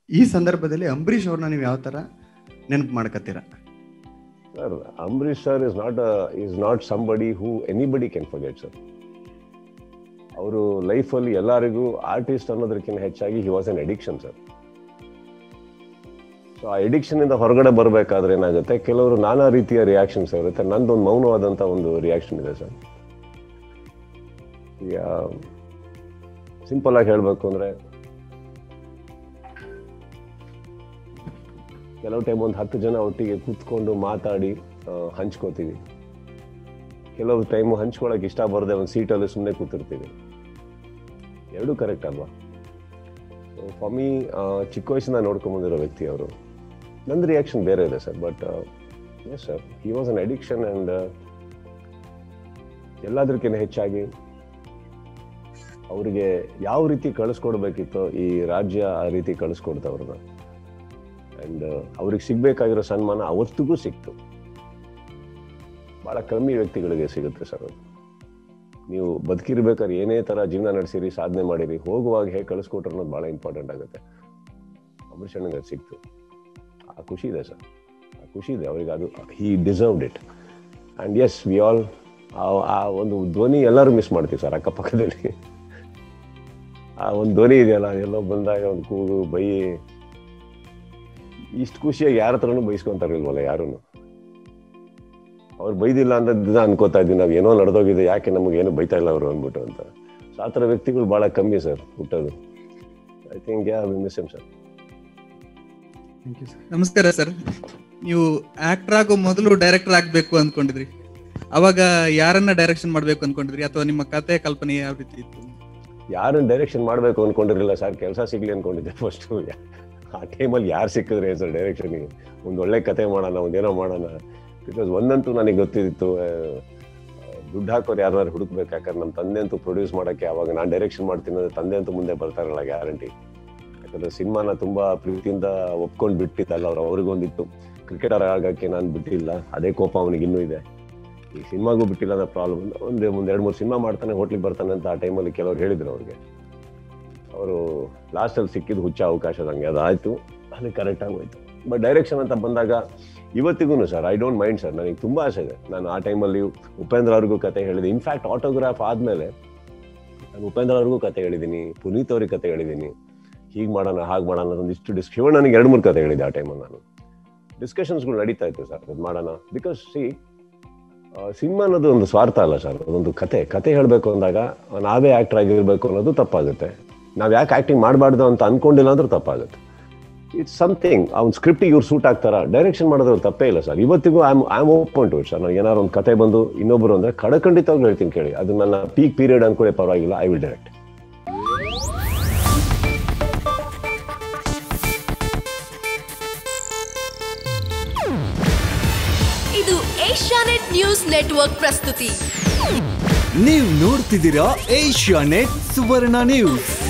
ಈ ಸಂದರ್ಭದಲ್ಲಿ ಅಂಬರೀಷ್ ಅವ್ರನ್ನ ನೀವು ಯಾವ ಥರ ನೆನಪು ಮಾಡ್ಕತ್ತೀರ sir Ambareesh sir is not is not somebody who anybody can forget sir ಅವರು ಲೈಫಲ್ಲಿ ಎಲ್ಲರಿಗೂ ಆರ್ಟಿಸ್ಟ್ ಅನ್ನೋದಕ್ಕಿಂತ ಹೆಚ್ಚಾಗಿ he was an addiction sir so ಆ ಅಡಿಕ್ಷನ್ ಇಂದ ಹೊರಗಡೆ ಬರಬೇಕಾದ್ರೆ ಏನಾಗುತ್ತೆ ಕೆಲವರು ನಾನಾ ರೀತಿಯ ರಿಯಾಕ್ಷನ್ಸ್ ಇರುತ್ತೆ ನಂದೊಂದು ಮೌನವಾದಂಥ ಒಂದು ರಿಯಾಕ್ಷನ್ ಇದೆ ಸರ್ ಈಗ ಸಿಂಪಲ್ ಆಗಿ ಹೇಳಬೇಕು ಅಂದ್ರೆ ಕೆಲವು ಟೈಮ್ ಒಂದು ಹತ್ತು ಜನ ಒಟ್ಟಿಗೆ ಕೂತ್ಕೊಂಡು ಮಾತಾಡಿ ಆ, ಹಂಚ್ಕೋತೀವಿ ಕೆಲವು ಟೈಮು ಹಂಚ್ಕೊಳಕ್ ಇಷ್ಟ ಬರದೆ ಒಂದು ಸೀಟಲ್ಲಿ ಸುಮ್ಮನೆ ಕೂತಿರ್ತೀವಿ ಎರಡೂ ಕರೆಕ್ಟ್ ಅಲ್ವಾ ಫಾರ್ ಮೀ ಚಿಕ್ಕ ವಯಸ್ಸಿಂದ ನೋಡ್ಕೊಂಬಂದಿರೋ ವ್ಯಕ್ತಿ ಅವರು ನಂದು ರಿಯಾಕ್ಷನ್ ಬೇರೆ ಇದೆ sir but yes sir he was an addiction and ಎಲ್ಲದಕ್ಕಿಂತ ಹೆಚ್ಚಾಗಿ ಅವರಿಗೆ ಯಾವ ರೀತಿ ಕಳಿಸ್ಕೊಡ್ಬೇಕಿತ್ತೋ ಈ ರಾಜ್ಯ ಆ ರೀತಿ ಕಳಿಸ್ಕೊಡ್ತು ಅವ್ರನ್ನ ಆ್ಯಂಡ್ ಅವ್ರಿಗೆ ಸಿಗ್ಬೇಕಾಗಿರೋ ಸನ್ಮಾನ ಅವತ್ತಿಗೂ ಸಿಕ್ತು ಬಹಳ ಕಮ್ಮಿ ವ್ಯಕ್ತಿಗಳಿಗೆ ಸಿಗುತ್ತೆ ಸರ್ ಅದು ನೀವು ಬದುಕಿರ್ಬೇಕಾದ್ರೆ ಏನೇ ಥರ ಜೀವನ ನಡೆಸಿರಿ ಸಾಧನೆ ಮಾಡಿರಿ ಹೋಗುವಾಗ ಹೇಗೆ ಕಳಿಸ್ಕೊಟ್ರು ಅನ್ನೋದು ಭಾಳ ಇಂಪಾರ್ಟೆಂಟ್ ಆಗುತ್ತೆ ಅಂಬರೀಷ್ ಅಣ್ಣಂಗೆ ಅದು ಸಿಕ್ತು ಆ ಖುಷಿ ಇದೆ ಸರ್ ಆ ಖುಷಿ ಇದೆ ಅವ್ರಿಗೆ ಅದು he deserved it and yes we all ಆ ಒಂದು ಧ್ವನಿ ಎಲ್ಲರೂ ಮಿಸ್ ಮಾಡ್ತೀವಿ ಸರ್ ಅಕ್ಕಪಕ್ಕದಲ್ಲಿ ಆ ಒಂದು ಧ್ವನಿ ಇದೆಯಲ್ಲ ಎಲ್ಲೋ ಬಂದಾಗ ಒಂದು ಕೂಗು ಬೈ ಇಷ್ಟು ಖುಷಿಯಾಗಿ ಯಾರ ಹತ್ರನೂ ಬೈಸ್ಕೊಂತಾರಿಲ್ವಲ್ಲ ಯಾರೂ ಅವ್ರು ಬೈದಿಲ್ಲ ಅಂತ ದಿನ ಅನ್ಕೋತಾ ಇದ್ವಿ ನಾವು ಏನೋ ನಡೆದೋಗಿದೆ ಯಾಕೆ ನಮಗೆ ಏನು ಬೈತಾ ಇಲ್ಲ ಅವರು ಅಂದ್ಬಿಟ್ಟು ಅಂತ ಸೊ ಆ ಥರ ವ್ಯಕ್ತಿಗಳು ಭಾಳ ಕಮ್ಮಿ ಸರ್ ಹುಟ್ಟೋದು I think yeah miss him sir thank you sir ನಮಸ್ಕಾರ ಸರ್ ನೀವು ಆಕ್ಟರ್ ಆಗೋ ಮೊದಲು ಡೈರೆಕ್ಟರ್ ಆಗ್ಬೇಕು ಅನ್ಕೊಂಡಿದ್ರಿ ಅವಾಗ ಯಾರನ್ನ ಡೈರೆಕ್ಷನ್ ಮಾಡ್ಬೇಕು ಅನ್ಕೊಂಡಿದ್ರಿ ಅಥವಾ ನಿಮ್ಮ ಕತೆ ಕಲ್ಪನೆ ಯಾವ ರೀತಿ ಇತ್ತು ಯಾರನ್ನ ಡೈರೆಕ್ಷನ್ ಮಾಡಬೇಕು ಅನ್ಕೊಂಡಿರಲಿಲ್ಲ ಸರ್ ಕೆಲಸ ಸಿಗ್ಲಿ ಅನ್ಕೊಂಡಿದ್ದೆ ಫಸ್ಟು ಆ ಟೈಮಲ್ಲಿ ಯಾರು ಸಿಕ್ಕಿದ್ರೆ ಸರ್ ಡೈರೆಕ್ಷನ್ಗೆ ಒಂದು ಒಳ್ಳೆ ಕತೆ ಮಾಡೋಣ ಒಂದೇನೋ ಮಾಡೋಣ ಬಿಕಾಸ್ ಒಂದಂತೂ ನನಗೆ ಗೊತ್ತಿತ್ತು ಆ, ದುಡ್ಡು ಹಾಕೋರು ಯಾರು ಹುಡುಕ್ಬೇಕು ಯಾಕಂದ್ರೆ ನಮ್ಮ ತಂದೆ ಅಂತೂ ಪ್ರೊಡ್ಯೂಸ್ ಮಾಡೋಕ್ಕೆ ಅವಾಗ ನಾನು ಡೈರೆಕ್ಷನ್ ಮಾಡ್ತೀನಿ ಅಂದ್ರೆ ತಂದೆ ಅಂತೂ ಮುಂದೆ ಬರ್ತಾರಲ್ಲ ಗ್ಯಾರಂಟಿ ಯಾಕಂದ್ರೆ ಸಿನಿಮಾನ ತುಂಬಾ ಪ್ರೀತಿಯಿಂದ ಒಪ್ಕೊಂಡು ಬಿಟ್ಟಿದ್ದಲ್ಲ ಅವ್ರು ಅವ್ರಿಗೊಂದಿತ್ತು ಕ್ರಿಕೆಟರ್ ಆಗೋಕ್ಕೆ ನಾನು ಬಿಟ್ಟಿಲ್ಲ ಅದೇ ಕೋಪ ಅವನಿಗೆ ಇನ್ನೂ ಇದೆ ಈ ಸಿನಿಮಾಗೂ ಬಿಟ್ಟಿಲ್ಲ ಅನ್ನೋ ಪ್ರಾಬ್ಲಮ್ ಒಂದು ಒಂದು ಎರಡು ಮೂರು ಸಿನಿಮಾ ಮಾಡ್ತಾನೆ ಹೋಟ್ಲಿಗೆ ಬರ್ತಾನೆ ಅಂತ ಆ ಟೈಮಲ್ಲಿ ಕೆಲವ್ರು ಹೇಳಿದ್ರು ಅವ್ರಿಗೆ ಅವರು ಲಾಸ್ಟಲ್ಲಿ ಸಿಕ್ಕಿದ್ದು ಹುಚ್ಚ ಅವಕಾಶದಂಗೆ ಅದಾಯ್ತು ಅದು ಕರೆಕ್ಟ್ ಆಗೋಯ್ತು ಬಟ್ ಡೈರೆಕ್ಷನ್ ಅಂತ ಬಂದಾಗ ಇವತ್ತಿಗೂ sir I don't mind sir ನನಗೆ ತುಂಬಾ ಆಸೆ ಇದೆ ನಾನು ಆ ಟೈಮಲ್ಲಿ ಉಪೇಂದ್ರ ಅವ್ರಿಗೂ ಕತೆ ಹೇಳಿದೆ ಇನ್ಫ್ಯಾಕ್ಟ್ ಆಟೋಗ್ರಾಫ್ ಆದಮೇಲೆ ನಾನು ಉಪೇಂದ್ರ ಅವ್ರಿಗೂ ಕತೆ ಹೇಳಿದ್ದೀನಿ ಪುನೀತ್ ಅವ್ರಿಗೆ ಕತೆ ಹೇಳಿದ್ದೀನಿ ಹೀಗೆ ಮಾಡೋಣ ಹಾಗೆ ಮಾಡೋಣ ಅಂತ ಒಂದಿಷ್ಟು ಡಿಸ್ ಶಿವಣ್ಣನಿಗೆ ಎರಡು ಮೂರು ಕತೆ ಹೇಳಿದೆ ಆ ಟೈಮಲ್ಲಿ ನಾನು ಡಿಸ್ಕಷನ್ಸ್ಗಳು ನಡೀತಾ ಇತ್ತು ಸರ್ ಅದು ಮಾಡೋಣ ಬಿಕಾಸ್ ಸಿ ಸಿನಿಮಾ ಅನ್ನೋದು ಒಂದು ಸ್ವಾರ್ಥ ಅಲ್ಲ ಸರ್ ಅದೊಂದು ಕತೆ ಕತೆ ಹೇಳಬೇಕು ಅಂದಾಗ ನಾವೇ ಆಕ್ಟರ್ ಆಗಿರ್ಬೇಕು ಅನ್ನೋದು ತಪ್ಪಾಗುತ್ತೆ ನಾವು ಯಾಕೆ ಆಕ್ಟಿಂಗ್ ಮಾಡಬಾರ್ದು ಅಂತ ಅನ್ಕೊಂಡಿಲ್ಲ ಅಂದ್ರೂ ತಪ್ಪಾಗುತ್ತೆ ಇಟ್ಸ್ ಸಮಥಿಂಗ್ ಅವ್ನ ಸ್ಕ್ರಿಪ್ಟಿಗೆ ಇವ್ರು ಸೂಟ್ ಆಗ್ತಾರ ಡೈರೆಕ್ಷನ್ ಮಾಡೋದ್ರ ತಪ್ಪೇ ಇಲ್ಲ ಸರ್ ಇವತ್ತಿಗೂ I I am open to it sir ನನಗೆ ಏನಾದ್ರು ಒಂದು ಕತೆ ಬಂದು ಇನ್ನೊಬ್ಬರು ಅಂದ್ರೆ ಕಡಖಂಡಿತವಾಗ್ಲೂ ಹೇಳ್ತೀನಿ ಕೇಳಿ ಅದು ನನ್ನ ಪೀಕ್ ಪೀರಿಯಡ್ ಅನ್ಕೊಳ್ಳಿ ಪರವಾಗಿಲ್ಲ ಐ ವಿಲ್ ಡೈರೆಕ್ಟ್ ಇದು ಏಷ್ಯಾನೆಟ್ ನ್ಯೂಸ್ ನೆಟ್ವರ್ಕ್ ಪ್ರಸ್ತುತಿ ನೀವು ನೋಡ್ತಿದ್ದೀರಾ ಏಷ್ಯಾ ನೆಟ್ ಸುವರ್ಣ ನ್ಯೂಸ್